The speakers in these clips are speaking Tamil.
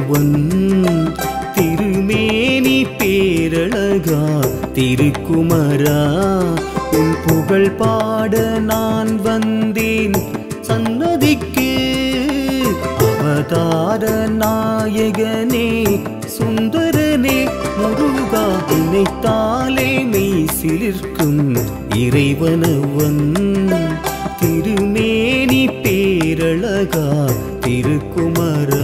இறைவனவன் திருமேனி பேரழகா திருக்குமரா உன் புகழ் பாட நான் வந்தேன் சன்னதிக்கு அவதார நாயகனே சுந்தரனே முருகா நினைத்தாலே மெய் சிலிர்க்கும் இறைவனவன் திருமேனி பேரழகா திருக்குமரா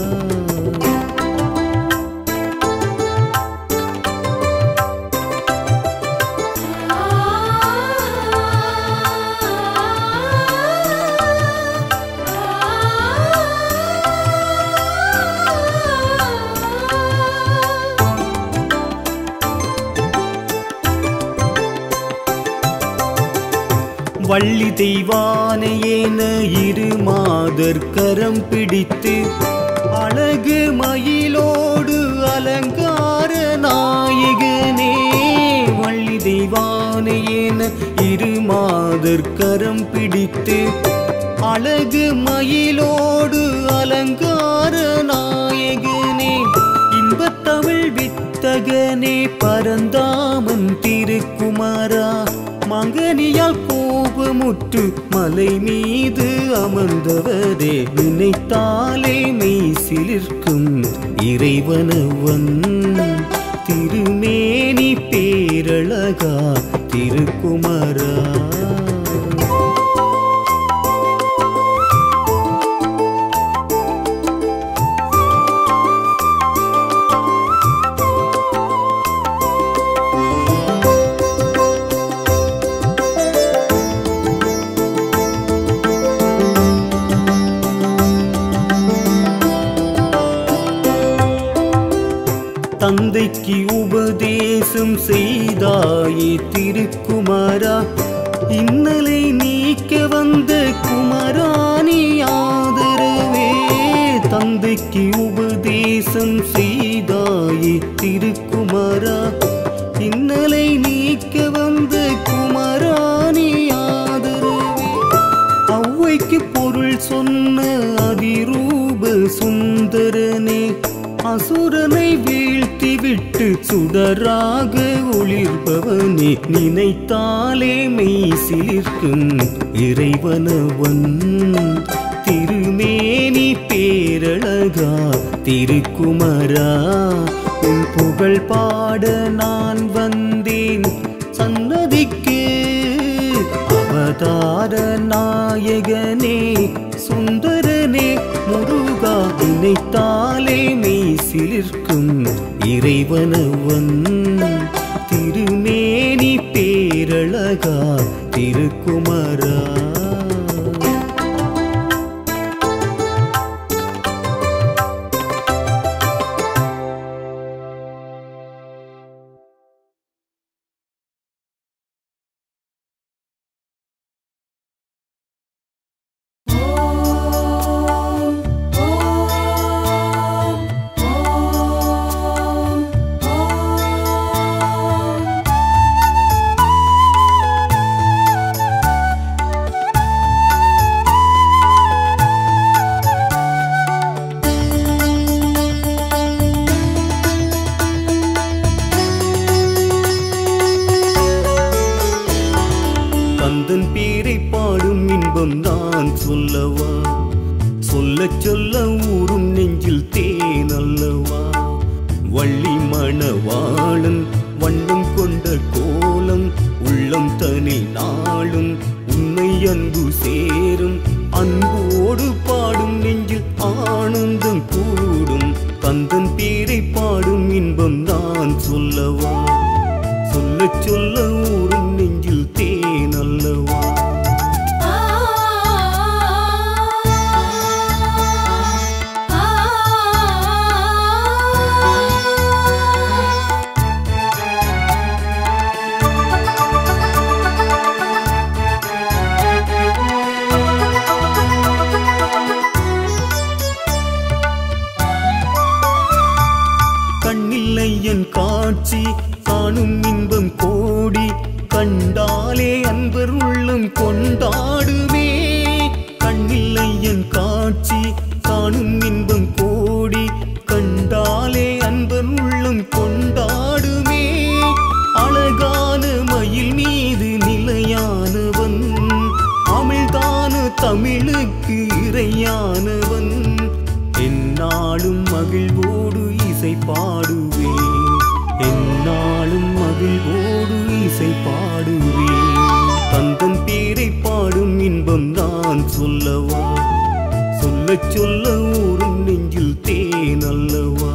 வள்ளி தெய்வானையேன இரு மாதர் கரம் பிடித்து அழகு மயிலோடு அலங்கார நாயகனே வள்ளி தெய்வானையேன இரு மாதர் கரம் பிடித்து அழகு மயிலோடு அலங்கார நாயகனே இன்பத்தமிழ் வித்தகனே பரந்தாமன் திருக்குமாரா மங்கனியால் கோபமுற்று மலை மீது அமர்ந்தவரே நினைத்தாலே மெய் சிலிர்க்கும் இறைவனவன் திருமேனி பேரழகா திருக்குமரா தந்தைக்கு உபதேசம் செய்தாயே திருக்குமாரா இன்னலை நீக்க வந்த குமராணி ஆதரவே தந்தைக்கு உபதேசம் செய்தாயே திருக்குமாரா இன்னலை நீக்க வந்த குமராணி ஆதரவே ஔவைக்கு பொருள் சொன்ன அதிரூப சுந்தரனே அசுரனை வீழ்த்திவிட்டு சுடராக ஒளிர்பவனே நினைத்தாலே மெய் சிலிர்க்கும் இறைவனவன் திருமேனி பேரழகா திருக்குமரா உன் புகழ் பாட நான் வந்தேன் சன்னதிக்கு அவதார நாயகனே சுந்தரனே முருகா நினைத்தாலே மெய் சிலிர்க்கும் இறைவனவன் திருமேனி பேரழகா திருக்குமரா கந்தன் பேரை பாடும் இன்பம் நான் சொல்லவா சொல்ல சொல்ல ஊரும் நெஞ்சில் தேன் அல்லவா வள்ளி மணவாளன் வண்ணம் கொண்ட கோலம் உள்ளம் தனி நாளும் உன்னை அன்பு சேரும் அன்போடு பாடும் நெஞ்சில் ஆனந்தம் கூடும் கந்தன் பேரை பாடும் இன்பம் நான் சொல்லவா சொல்ல சொல்ல ஊரும் நெஞ்சில் தேன் அல்லவா கண்ணில்லை என் காட்சி காணும் இன்பம் கோடி கண்டாலே அன்பர் உள்ளம் கொண்டாடுமே கண்ணில்லை என் காட்சி காணும் இன்பம் கோடி மகிழ்வோடு இசை பாடுவேன் என்னாலும் மகிழ்வோடு இசை பாடுவேன் தந்தன் பேரை பாடும் இன்பம் நான் சொல்லவா சொல்ல சொல்ல ஊரும் நெஞ்சில் தேன் அல்லவா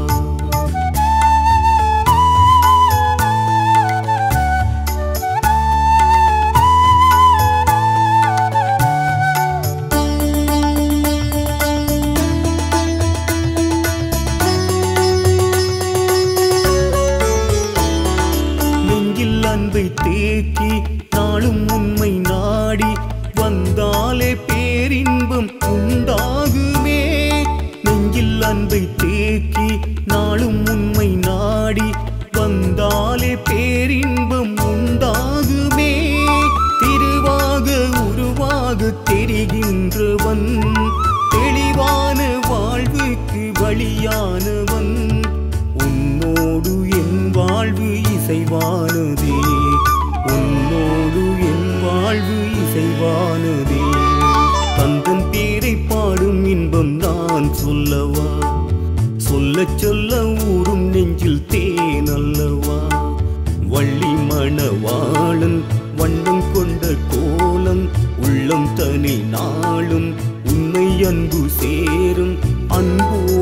நெஞ்சில் அன்பை தேக்கி நாளும் உண்மை நாடி வந்தாலே பேரின்பம் உண்டாகுமே நெஞ்சில் அன்பை தேக்கி நாளும் உண்மை நாடி வந்தாலே பேரின்பம் உண்டாகுமே திருவாக உருவாக தெரிகின்றவன் தெளிவான வாழ்வுக்கு வழியானவன் உன்னோடு என் வாழ்வு இசைவானதே உன்னோடு என் வாழ்வு இசைவானதே தந்தன் பேரை பாடும் இன்பம் நான் சொல்லவா சொல்ல சொல்ல ஊரும் நெஞ்சில் தேன் அல்லவா வள்ளி மணவாளன் வண்ணம் கொண்ட கோலம் உள்ளம் தனி நாளும் உன்னை அன்பு சேரும் அன்பு